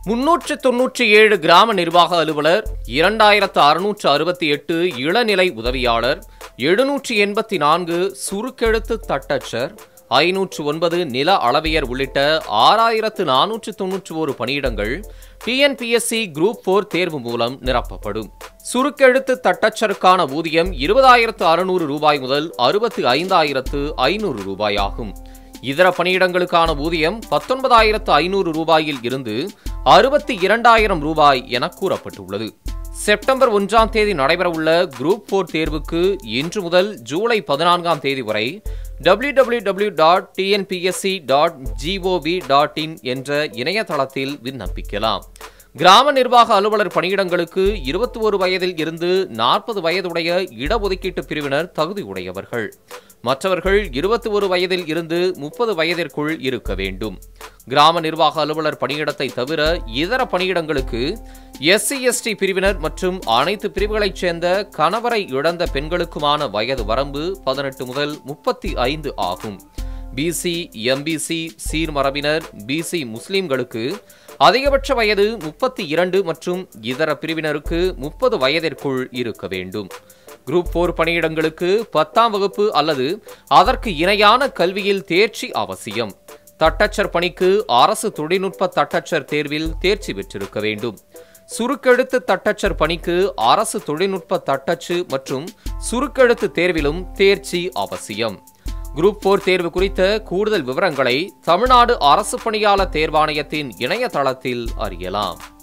முன்னூற்று தொன்னூற்றி ஏழு கிராம நிர்வாக அலுவலர் இரண்டாயிரத்து அறுநூற்று அறுபத்தி எட்டு இளநிலை உதவியாளர் எழுநூற்றி எண்பத்தி நான்கு சுருக்கெழுத்து தட்டச்சர் ஐநூற்று ஒன்பது நில அளவியர் உள்ளிட்ட ஆறாயிரத்து நானூற்று தொன்னூற்றி ஒரு பணியிடங்கள் டிஎன்பிஎஸ்சி குரூப் போர் தேர்வு மூலம் நிரப்பப்படும் சுருக்கெழுத்து தட்டச்சருக்கான ஊதியம் இருபதாயிரத்து அறுநூறு ரூபாய் முதல் அறுபத்தி ஐந்தாயிரத்து ஐநூறு ரூபாய் ஆகும் இதர பணியிடங்களுக்கான ஊதியம் பத்தொன்பதாயிரத்து ஐநூறு ரூபாயில் இருந்து அறுபத்தி இரண்டாயிரம் ரூபாய் என கூறப்பட்டுள்ளது செப்டம்பர் ஒன்றாம் தேதி நடைபெறவுள்ள குரூப் போர் தேர்வுக்கு இன்று முதல் ஜூலை பதினான்காம் தேதி வரை W W W dot TNPSC dot GOV dot in என்ற இணையதளத்தில் விண்ணப்பிக்கலாம் கிராம நிர்வாக அலுவலர் பணியிடங்களுக்கு இருபத்தி ஒரு வயதில் இருந்து நாற்பது வயதுடைய இடஒதுக்கீட்டு பிரிவினர் தகுதியுடையவர்கள் மற்றவர்கள் இருபத்தி ஒரு வயதில் இருந்து முப்பது வயதிற்குள் இருக்க வேண்டும் கிராம நிர்வாக அலுவலர் பணியிடத்தை தவிர இதர பணியிடங்களுக்கு எஸ்சி எஸ்டி பிரிவினர் மற்றும் அனைத்து பிரிவுகளைச் சேர்ந்த கணவரை இழந்த பெண்களுக்குமான வயது வரம்பு பதினெட்டு முதல் முப்பத்தி ஐந்து ஆகும் பிசி எம்பிசி சீர்மரபினர் பிசி முஸ்லிம்களுக்கு அதிகபட்ச வயது முப்பத்தி இரண்டு மற்றும் இதர பிரிவினருக்கு முப்பது வயதிற்குள் இருக்க வேண்டும் குரூப் போர் பணியிடங்களுக்கு பத்தாம் வகுப்பு அல்லது அதற்கு இணையான கல்வியில் தேர்ச்சி அவசியம் தட்டச்சர் பணிக்கு அரசு தொழில்நுட்ப தட்டச்சர் தேர்வில் தேர்ச்சி பெற்றிருக்க வேண்டும் சுருக்கெழுத்து தட்டச்சர் பணிக்கு அரசு தொழில்நுட்ப தட்டச்சு மற்றும் சுருக்கெழுத்து தேர்விலும் தேர்ச்சி அவசியம் குரூப் போர் தேர்வு குறித்த கூடுதல் விவரங்களை தமிழ்நாடு அரசு பணியாளர் தேர்வாணையத்தின் இணையதளத்தில் அறியலாம்